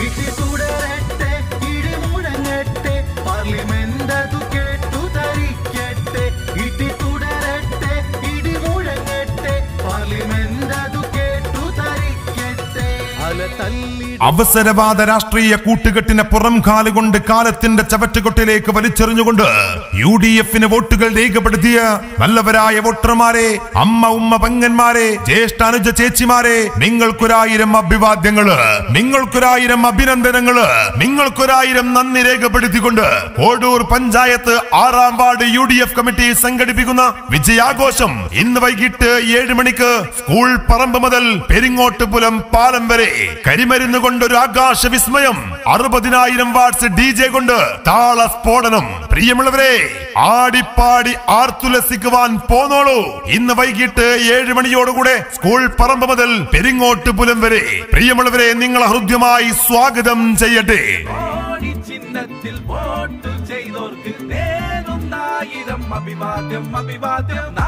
ഇടി തുടരട്ടെ ഇടി മുഴങ്ങട്ടെ പാർലമെന്റ് അതു കേട്ടു ധരിക്കട്ടെ ഇടി തുടരട്ടെ ഇടി മുഴങ്ങട്ടെ പാർലമെന്റ് അതു കേട്ടു ധരിക്കട്ടെ അല തല്ലി അവസരവാദ രാഷ്ട്രീയ കൂട്ടുകെട്ടിനെ പുറം കാലുകൊണ്ട് കാലത്തിന്റെ ചവറ്റുകൊട്ടിലേക്ക് വലിച്ചെറിഞ്ഞുകൊണ്ട് യു ഡി എഫിന് വോട്ടുകൾ രേഖപ്പെടുത്തിയ നല്ലവരായ വോട്ടർമാരെ അമ്മ ഉമ്മ പെങ്ങന്മാരെ ജ്യേഷ്ഠ അനുജ ചേച്ചിമാരെ നിങ്ങൾക്കൊരായിരം അഭിവാദ്യങ്ങള് നിങ്ങൾക്കൊരായിരം അഭിനന്ദനങ്ങള് നിങ്ങൾക്കൊരായിരം നന്ദി രേഖപ്പെടുത്തിക്കൊണ്ട് കോടൂർ പഞ്ചായത്ത് ആറാം ward U D F committee സംഘടിപ്പിക്കുന്ന വിജയാഘോഷം ഇന്ന് വൈകിട്ട് ഏഴ് മണിക്ക് സ്കൂൾ പറമ്പ് മുതൽ പെരിങ്ങോട്ടുപുലം പാലം വരെ കരിമരുന്ന് കൊണ്ടൊരു ആകാശ വിസ്മയം അറുപതിനായിരം വാട്സ് ഡി ജെ കൊണ്ട് താള സ്ഫോടനം പ്രിയമുള്ളവരെ ആടിപ്പാടി ആർത്തുലസിക്കുവാൻ പോന്നോളൂ ഇന്ന് വൈകിട്ട് ഏഴ് മണിയോടുകൂടെ സ്കൂൾ പറമ്പ് മുതൽ പെരിങ്ങോട്ടുപുലം വരെ പ്രിയമുള്ളവരെ നിങ്ങൾ ഹൃദ്യമായി സ്വാഗതം ചെയ്യട്ടെ കോടി ചിഹ്നത്തിൽ വോട്ട് ചെയ്തോർക്ക് നേരുന്നായിരം അഭിവാദ്യം അഭിവാദ്യം